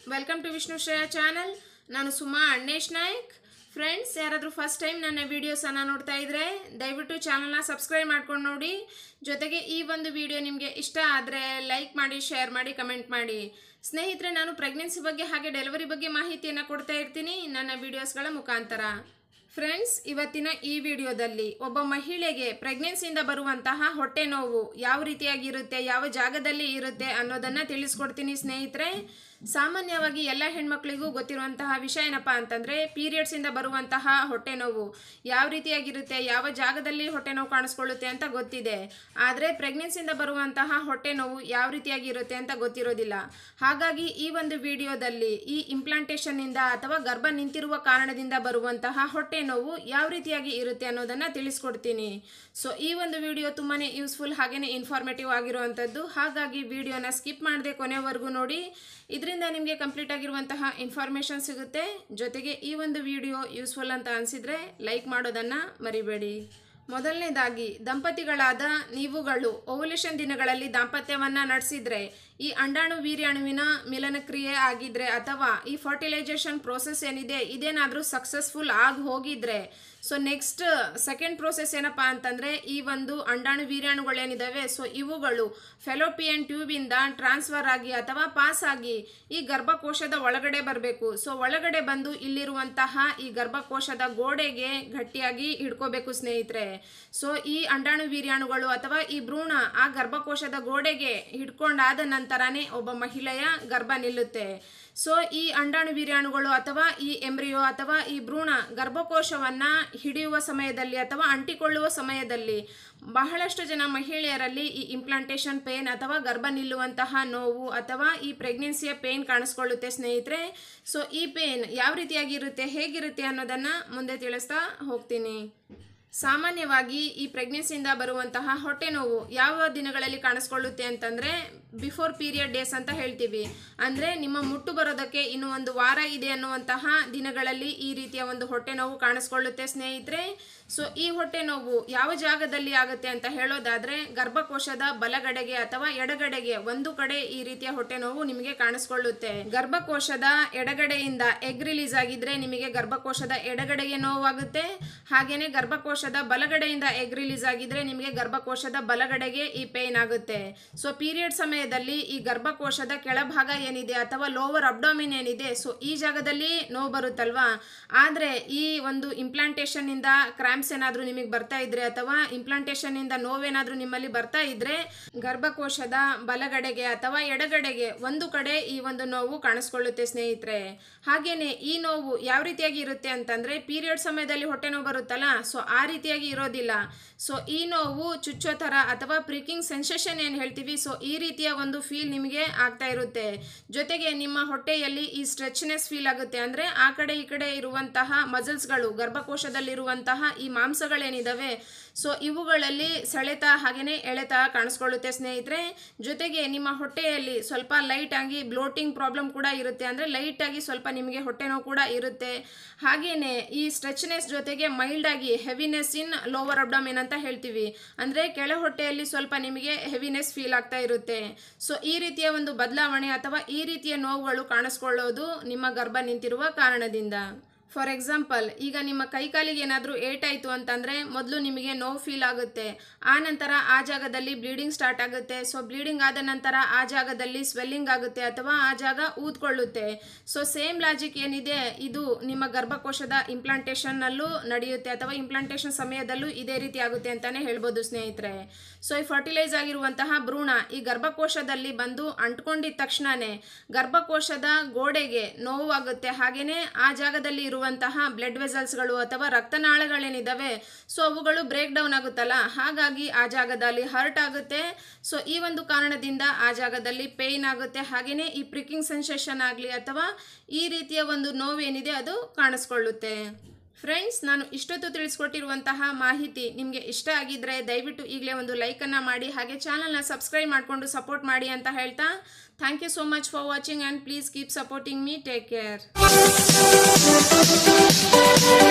welcome to Vishnu Shreya channel ನಾನು Suma Annesh Naik friends ಯಾರಾದರೂ first time ನನ್ನ ವೀಡಿಯೋಸನ್ನು ನೋಡ್ತಾ ಇದ್ರೆ ದಯವಿಟ್ಟು ಚಾನಲ್ನ ಸಬ್ಸ್ಕ್ರೈಬ್ ಮಾಡ್ಕೊಂಡು ನೋಡಿ ಜೊತೆಗೆ ಈ ಒಂದು ವಿಡಿಯೋ ನಿಮಗೆ ಇಷ್ಟ ಆದರೆ ಲೈಕ್ ಮಾಡಿ ಶೇರ್ ಮಾಡಿ ಕಮೆಂಟ್ ಮಾಡಿ ಸ್ನೇಹಿತರೆ ನಾನು ಪ್ರೆಗ್ನೆನ್ಸಿ ಬಗ್ಗೆ ಹಾಗೆ ಡೆಲಿವರಿ ಬಗ್ಗೆ ಮಾಹಿತಿಯನ್ನು ಕೊಡ್ತಾ ಇರ್ತೀನಿ ನನ್ನ ವೀಡಿಯೋಸ್ಗಳ ಮುಖಾಂತರ ಫ್ರೆಂಡ್ಸ್ ಇವತ್ತಿನ ಈ ವಿಡಿಯೋದಲ್ಲಿ ಒಬ್ಬ ಮಹಿಳೆಗೆ ಪ್ರೆಗ್ನೆನ್ಸಿಯಿಂದ ಬರುವಂತಹ ಹೊಟ್ಟೆ ನೋವು ಯಾವ ರೀತಿಯಾಗಿರುತ್ತೆ ಯಾವ ಜಾಗದಲ್ಲಿ ಇರುತ್ತೆ ಅನ್ನೋದನ್ನ ತಿಳಿಸ್ಕೊಡ್ತೀನಿ ಸ್ನೇಹಿತರೆ ಸಾಮಾನ್ಯವಾಗಿ ಎಲ್ಲ ಹೆಣ್ಮಕ್ಳಿಗೂ ಗೊತ್ತಿರುವಂತಹ ವಿಷಯ ಏನಪ್ಪಾ ಅಂತಂದ್ರೆ ಪೀರಿಯಡ್ಸ್ ಇಂದ ಬರುವಂತಹ ಹೊಟ್ಟೆ ನೋವು ಯಾವ ರೀತಿಯಾಗಿರುತ್ತೆ ಯಾವ ಜಾಗದಲ್ಲಿ ಹೊಟ್ಟೆ ನೋವು ಕಾಣಿಸ್ಕೊಳ್ಳುತ್ತೆ ಅಂತ ಗೊತ್ತಿದೆ ಆದರೆ ಪ್ರೆಗ್ನೆನ್ಸಿಯಿಂದ ಬರುವಂತಹ ಹೊಟ್ಟೆ ನೋವು ಯಾವ ರೀತಿಯಾಗಿರುತ್ತೆ ಅಂತ ಗೊತ್ತಿರೋದಿಲ್ಲ ಹಾಗಾಗಿ ಈ ಒಂದು ವಿಡಿಯೋದಲ್ಲಿ ಈ ಇಂಪ್ಲಾಂಟೇಷನ್ ಇಂದ ಅಥವಾ ಗರ್ಭ ನಿಂತಿರುವ ಕಾರಣದಿಂದ ಬರುವಂತಹ ಹೊಟ್ಟೆ ನೋವು ಯಾವ ರೀತಿಯಾಗಿ ಇರುತ್ತೆ ಅನ್ನೋದನ್ನ ತಿಳಿಸ್ಕೊಡ್ತೀನಿ ಸೊ ಈ ಒಂದು ವಿಡಿಯೋ ತುಂಬಾನೇ ಯೂಸ್ಫುಲ್ ಹಾಗೇನೆ ಇನ್ಫಾರ್ಮೇಟಿವ್ ಆಗಿರುವಂಥದ್ದು ಹಾಗಾಗಿ ವಿಡಿಯೋನ ಸ್ಕಿಪ್ ಮಾಡದೆ ಕೊನೆವರೆಗೂ ನೋಡಿ ಇದರಿಂದ ನಿಮಗೆ ಕಂಪ್ಲೀಟ್ ಆಗಿರುವಂತಹ ಇನ್ಫಾರ್ಮೇಷನ್ ಸಿಗುತ್ತೆ ಜೊತೆಗೆ ಈ ಒಂದು ವಿಡಿಯೋ ಯೂಸ್ಫುಲ್ ಅಂತ ಅನಿಸಿದ್ರೆ ಲೈಕ್ ಮಾಡೋದನ್ನು ಮರಿಬೇಡಿ ಮೊದಲನೇದಾಗಿ ದಂಪತಿಗಳಾದ ನೀವುಗಳು ಓವ್ಯುಲೇಷನ್ ದಿನಗಳಲ್ಲಿ ದಾಂಪತ್ಯವನ್ನ ನಡೆಸಿದ್ರೆ ಈ ಅಂಡಾಣು ವೀರ್ಯಾಣುವಿನ ಮಿಲನಕ್ರಿಯೆ ಆಗಿದ್ರೆ ಅಥವಾ ಈ ಫರ್ಟಿಲೈಸೇಷನ್ ಪ್ರೋಸೆಸ್ ಏನಿದೆ ಇದೇನಾದರೂ ಸಕ್ಸಸ್ಫುಲ್ ಆಗಿ ಹೋಗಿದ್ರೆ ಸೊ ನೆಕ್ಸ್ಟ್ ಸೆಕೆಂಡ್ ಪ್ರೋಸೆಸ್ ಏನಪ್ಪಾ ಅಂತಂದ್ರೆ ಈ ಒಂದು ಅಂಡಾಣು ವೀರ್ಯಾಣುಗಳೇನಿದಾವೆ ಸೊ ಇವುಗಳು ಫೆಲೋಪಿಯನ್ ಟ್ಯೂಬಿಂದ ಟ್ರಾನ್ಸ್ಫರ್ ಆಗಿ ಅಥವಾ ಪಾಸ್ ಆಗಿ ಈ ಗರ್ಭಕೋಶದ ಒಳಗಡೆ ಬರಬೇಕು ಸೊ ಒಳಗಡೆ ಬಂದು ಇಲ್ಲಿರುವಂತಹ ಈ ಗರ್ಭಕೋಶದ ಗೋಡೆಗೆ ಗಟ್ಟಿಯಾಗಿ ಹಿಡ್ಕೋಬೇಕು ಸ್ನೇಹಿತರೆ ಸೊ ಈ ಅಂಡಾಣು ವೀರ್ಯಾಣುಗಳು ಅಥವಾ ಈ ಭ್ರೂಣ ಆ ಗರ್ಭಕೋಶದ ಗೋಡೆಗೆ ಹಿಡ್ಕೊಂಡಾದ ನಂತರನೇ ಒಬ್ಬ ಮಹಿಳೆಯ ಗರ್ಭ ನಿಲ್ಲುತ್ತೆ ಸೊ ಈ ಅಂಡಾಣು ವೀರ್ಯಾಣುಗಳು ಅಥವಾ ಈ ಎಂಬ್ರಿಯೋ ಅಥವಾ ಈ ಭ್ರೂಣ ಗರ್ಭಕೋಶವನ್ನ ಹಿಡಿಯುವ ಸಮಯದಲ್ಲಿ ಅಥವಾ ಅಂಟಿಕೊಳ್ಳುವ ಸಮಯದಲ್ಲಿ ಬಹಳಷ್ಟು ಜನ ಮಹಿಳೆಯರಲ್ಲಿ ಈ ಇಂಪ್ಲಾಂಟೇಷನ್ ಪೇನ್ ಅಥವಾ ಗರ್ಭ ನಿಲ್ಲುವಂತಹ ನೋವು ಅಥವಾ ಈ ಪ್ರೆಗ್ನೆನ್ಸಿಯ ಪೇನ್ ಕಾಣಿಸ್ಕೊಳ್ಳುತ್ತೆ ಸ್ನೇಹಿತರೆ ಸೊ ಈ ಪೇನ್ ಯಾವ ರೀತಿಯಾಗಿರುತ್ತೆ ಹೇಗಿರುತ್ತೆ ಅನ್ನೋದನ್ನ ಮುಂದೆ ತಿಳಿಸ್ತಾ ಹೋಗ್ತೀನಿ ಸಾಮಾನ್ಯವಾಗಿ ಈ ಪ್ರೆಗ್ನೆನ್ಸಿಯಿಂದ ಬರುವಂತಹ ಹೊಟ್ಟೆ ನೋವು ಯಾವ ದಿನಗಳಲ್ಲಿ ಕಾಣಿಸ್ಕೊಳ್ಳುತ್ತೆ ಅಂತಂದ್ರೆ ಬಿಫೋರ್ ಪೀರಿಯಡ್ ಡೇಸ್ ಅಂತ ಹೇಳ್ತೀವಿ ಅಂದ್ರೆ ನಿಮ್ಮ ಮುಟ್ಟು ಬರೋದಕ್ಕೆ ಇನ್ನು ಒಂದು ವಾರ ಇದೆ ಅನ್ನುವಂತಹ ದಿನಗಳಲ್ಲಿ ಈ ರೀತಿಯ ಒಂದು ಹೊಟ್ಟೆ ನೋವು ಕಾಣಿಸ್ಕೊಳ್ಳುತ್ತೆ ಸ್ನೇಹಿತರೆ ಸೊ ಈ ಹೊಟ್ಟೆ ನೋವು ಯಾವ ಜಾಗದಲ್ಲಿ ಆಗುತ್ತೆ ಅಂತ ಹೇಳೋದಾದ್ರೆ ಗರ್ಭಕೋಶದ ಬಲಗಡೆಗೆ ಅಥವಾ ಎಡಗಡೆಗೆ ಒಂದು ಕಡೆ ಈ ರೀತಿಯ ಹೊಟ್ಟೆ ನೋವು ನಿಮಗೆ ಕಾಣಿಸ್ಕೊಳ್ಳುತ್ತೆ ಗರ್ಭಕೋಶದ ಎಡಗಡೆಯಿಂದ ಎಗ್ ರಿಲೀಸ್ ಆಗಿದ್ರೆ ನಿಮಗೆ ಗರ್ಭಕೋಶದ ಎಡಗಡೆಗೆ ನೋವಾಗುತ್ತೆ ಹಾಗೇನೆ ಗರ್ಭಕೋಶದ ಬಲಗಡೆಯಿಂದ ಎಗ್ ರಿಲೀಸ್ ಆಗಿದ್ರೆ ನಿಮಗೆ ಗರ್ಭಕೋಶದ ಬಲಗಡೆಗೆ ಈ ಪೇನ್ ಆಗುತ್ತೆ ಸೊ ಪೀರಿಯಡ್ ಸಮಯದಲ್ಲಿ ಈ ಗರ್ಭಕೋಶದ ಕೆಳಭಾಗ ಏನಿದೆ ಅಥವಾ ಲೋವರ್ ಅಬ್ಡೋಮಿನ್ ಏನಿದೆ ಸೊ ಈ ಜಾಗದಲ್ಲಿ ನೋವು ಬರುತ್ತಲ್ವಾ ಆದ್ರೆ ಈ ಒಂದು ಇಂಪ್ಲಾಂಟೇಷನ್ ಇಂದ ಕ್ರಾಂಪ್ಸ್ ಏನಾದ್ರೂ ನಿಮಗೆ ಬರ್ತಾ ಇದ್ರೆ ಅಥವಾ ಇಂಪ್ಲಾಂಟೇಷನ್ ಇಂದ ನೋವೇನಾದ್ರೂ ನಿಮ್ಮಲ್ಲಿ ಬರ್ತಾ ಇದ್ರೆ ಗರ್ಭಕೋಶದ ಬಲಗಡೆಗೆ ಅಥವಾ ಎಡಗಡೆಗೆ ಒಂದು ಕಡೆ ಈ ಒಂದು ನೋವು ಕಾಣಿಸ್ಕೊಳ್ಳುತ್ತೆ ಸ್ನೇಹಿತರೆ ಹಾಗೇನೆ ಈ ನೋವು ಯಾವ ರೀತಿಯಾಗಿ ಇರುತ್ತೆ ಅಂತಂದ್ರೆ ಪೀರಿಯಡ್ ಸಮಯದಲ್ಲಿ ಹೊಟ್ಟೆ ನೋವು ಬರುತ್ತಲ್ಲ ಸೊ ಆ ರೀತಿಯಾಗಿ ಇರೋದಿಲ್ಲ ಸೊ ಈ ನೋವು ಚುಚ್ಚೋ ಥರ ಅಥವಾ ಪ್ರಿಕಿಂಗ್ ಸೆನ್ಸೇಷನ್ ಏನು ಹೇಳ್ತೀವಿ ಸೊ ಈ ರೀತಿಯ ಒಂದು ಫೀಲ್ ನಿಮಗೆ ಆಗ್ತಾ ಇರುತ್ತೆ ಜೊತೆಗೆ ನಿಮ್ಮ ಹೊಟ್ಟೆಯಲ್ಲಿ ಈ ಸ್ಟ್ರೆಚ್ನೆಸ್ ಫೀಲ್ ಆಗುತ್ತೆ ಅಂದ್ರೆ ಆ ಕಡೆ ಈ ಕಡೆ ಇರುವಂತಹ ಮಸಲ್ಸ್ಗಳು ಗರ್ಭಕೋಶದಲ್ಲಿರುವಂತಹ ಈ ಮಾಂಸಗಳೇನಿದಾವೆ ಸೊ ಇವುಗಳಲ್ಲಿ ಸೆಳೆತ ಹಾಗೇನೆ ಎಳೆತ ಕಾಣಿಸ್ಕೊಳ್ಳುತ್ತೆ ಸ್ನೇಹಿತರೆ ಜೊತೆಗೆ ನಿಮ್ಮ ಹೊಟ್ಟೆಯಲ್ಲಿ ಸ್ವಲ್ಪ ಲೈಟ್ ಆಗಿ ಬ್ಲೋಟಿಂಗ್ ಪ್ರಾಬ್ಲಮ್ ಕೂಡ ಇರುತ್ತೆ ಅಂದ್ರೆ ಲೈಟ್ ಆಗಿ ಸ್ವಲ್ಪ ನಿಮಗೆ ಹೊಟ್ಟೆ ನೋವು ಕೂಡ ಇರುತ್ತೆ ಹಾಗೇನೆ ಈ ಸ್ಟ್ರೆಚ್ನೆಸ್ ಜೊತೆಗೆ ಮೈಲ್ಡ್ ಆಗಿ ಹೆವಿನೆಸ್ ಇನ್ ಲೋವರ್ ಅಬ್ಡಮಿನ್ ಅಂತ ಹೇಳ್ತೀವಿ ಅಂದ್ರೆ ಕೆಳ ಹೊಟ್ಟೆಯಲ್ಲಿ ಸ್ವಲ್ಪ ನಿಮಗೆ ಹೆವಿನೆಸ್ ಫೀಲ್ ಆಗ್ತಾ ಇರುತ್ತೆ ಸೊ ಈ ರೀತಿಯ ಒಂದು ಬದಲಾವಣೆ ಅಥವಾ ಈ ರೀತಿಯ ನೋವುಗಳು ಕಾಣಿಸ್ಕೊಳ್ಳೋದು ನಿಮ್ಮ ಗರ್ಭ ನಿಂತಿರುವ ಕಾರಣದಿಂದ ಫಾರ್ ಎಕ್ಸಾಂಪಲ್ ಈಗ ನಿಮ್ಮ ಕೈಕಾಲಿಗೆ ಏನಾದರೂ ಏಟ್ ಆಯಿತು ಅಂತಂದರೆ ಮೊದಲು ನಿಮಗೆ ನೋವು ಫೀಲ್ ಆಗುತ್ತೆ ಆ ನಂತರ ಆ ಜಾಗದಲ್ಲಿ ಬ್ಲೀಡಿಂಗ್ ಸ್ಟಾರ್ಟ್ ಆಗುತ್ತೆ ಸೊ ಬ್ಲೀಡಿಂಗ್ ಆದ ನಂತರ ಆ ಜಾಗದಲ್ಲಿ ಸ್ವೆಲ್ಲಿಂಗ್ ಆಗುತ್ತೆ ಅಥವಾ ಆ ಜಾಗ ಊದ್ಕೊಳ್ಳುತ್ತೆ ಸೊ ಸೇಮ್ ಲಾಜಿಕ್ ಏನಿದೆ ಇದು ನಿಮ್ಮ ಗರ್ಭಕೋಶದ ಇಂಪ್ಲಾಂಟೇಷನ್ನಲ್ಲೂ ನಡೆಯುತ್ತೆ ಅಥವಾ ಇಂಪ್ಲಾಂಟೇಷನ್ ಸಮಯದಲ್ಲೂ ಇದೇ ರೀತಿ ಆಗುತ್ತೆ ಅಂತಲೇ ಹೇಳ್ಬೋದು ಸ್ನೇಹಿತರೆ ಸೊ ಈ ಫರ್ಟಿಲೈಸ್ ಆಗಿರುವಂತಹ ಭ್ರೂಣ ಈ ಗರ್ಭಕೋಶದಲ್ಲಿ ಬಂದು ಅಂಟ್ಕೊಂಡಿದ ತಕ್ಷಣನೇ ಗರ್ಭಕೋಶದ ಗೋಡೆಗೆ ನೋವಾಗುತ್ತೆ ಹಾಗೆಯೇ ಆ ಜಾಗದಲ್ಲಿ ಇರುವಂತಹ ಬ್ಲಡ್ ವೆಸಲ್ಸ್ಗಳು ಅಥವಾ ರಕ್ತನಾಳಗಳೇನಿದಾವೆ ಸೊ ಅವುಗಳು ಬ್ರೇಕ್ ಡೌನ್ ಆಗುತ್ತಲ್ಲ ಹಾಗಾಗಿ ಆ ಜಾಗದಲ್ಲಿ ಹರ್ಟ್ ಆಗುತ್ತೆ ಸೊ ಈ ಒಂದು ಕಾರಣದಿಂದ ಆ ಜಾಗದಲ್ಲಿ ಪೇಯ್ನ್ ಆಗುತ್ತೆ ಹಾಗೆಯೇ ಈ ಪ್ರಿಕಿಂಗ್ ಸೆನ್ಸೇಷನ್ ಆಗಲಿ ಅಥವಾ ಈ ರೀತಿಯ ಒಂದು ನೋವೇನಿದೆ ಅದು ಕಾಣಿಸ್ಕೊಳ್ಳುತ್ತೆ ಫ್ರೆಂಡ್ಸ್ ನಾನು ಇಷ್ಟೊತ್ತು ತಿಳಿಸ್ಕೊಟ್ಟಿರುವಂತಹ ಮಾಹಿತಿ ನಿಮಗೆ ಇಷ್ಟ ಆಗಿದ್ರೆ ದಯವಿಟ್ಟು ಈಗಲೇ ಒಂದು ಲೈಕನ್ನು ಮಾಡಿ ಹಾಗೆ ಚಾನಲ್ನ ಸಬ್ಸ್ಕ್ರೈಬ್ ಮಾಡಿಕೊಂಡು ಸಪೋರ್ಟ್ ಮಾಡಿ ಅಂತ ಹೇಳ್ತಾ thank you so much for watching and please keep supporting me take care